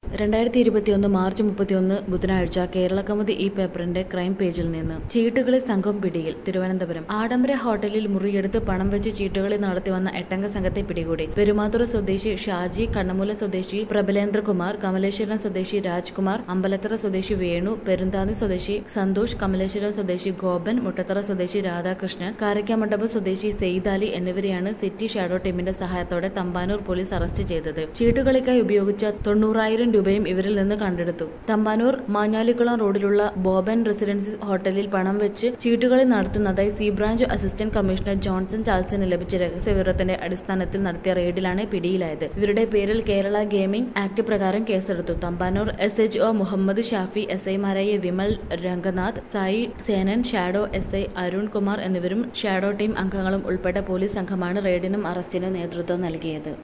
രണ്ടായിരത്തി ഇരുപത്തിയൊന്ന് മാർച്ച് മുപ്പത്തിയൊന്ന് ബുധനാഴ്ച കേരള കൗമുദി ഈ പേപ്പറിന്റെ ക്രൈം പേജിൽ നിന്ന് ചീട്ടുകളി സംഘം പിടിയിൽ തിരുവനന്തപുരം ആഡംബര ഹോട്ടലിൽ മുറിയെടുത്ത് പണം വെച്ച് ചീട്ടുകളി നടത്തിവന്ന എട്ടംഗ സംഘത്തെ പിടികൂടി പെരുമാതുറ സ്വദേശി ഷാജി കണ്ണമൂല സ്വദേശി പ്രബലേന്ദ്രകുമാർ കമലേശ്വരം സ്വദേശി രാജ്കുമാർ അമ്പലത്തറ സ്വദേശി വേണു പെരുന്താന്നി സ്വദേശി സന്തോഷ് കമലേശ്വരം സ്വദേശി ഗോപൻ മുട്ടത്തറ സ്വദേശി രാധാകൃഷ്ണൻ കാരക്കാമണ്ഡപം സ്വദേശി സെയ്ദാലി എന്നിവരെയാണ് സിറ്റി ഷാഡോ ടീമിന്റെ സഹായത്തോടെ തമ്പാനൂർ പോലീസ് അറസ്റ്റ് ചെയ്തത് ചീട്ടുകളിക്കായി ഉപയോഗിച്ച തൊണ്ണൂറായിരം രൂപയും ഇവരിൽ നിന്ന് കണ്ടെടുത്തു തമ്പാനൂർ മാഞ്ഞാലിക്കുളം റോഡിലുള്ള ബോബൻ റെസിഡൻസി ഹോട്ടലിൽ പണം വെച്ച് ചീട്ടുകളി നടത്തുന്നതായി C branch assistant commissioner Johnson ചാൾസിന് ലഭിച്ച രഹസ്യവിവരത്തിന്റെ അടിസ്ഥാനത്തിൽ നടത്തിയ റെയ്ഡിലാണ് പിടിയിലായത് ഇവരുടെ പേരിൽ കേരള ഗെയിമിംഗ് ആക്ട് പ്രകാരം കേസെടുത്തു Thampanoor S H O Muhammad Shafi S ഐമാരായ Vimal Ranganath Sai Senan shadow S I Arun Kumar എന്നിവരും ഷാഡോ ടീം അംഗങ്ങളും ഉൾപ്പെട്ട പോലീസ് സംഘമാണ് റെയ്ഡിനും അറസ്റ്റിനും നേതൃത്വം നൽകിയത്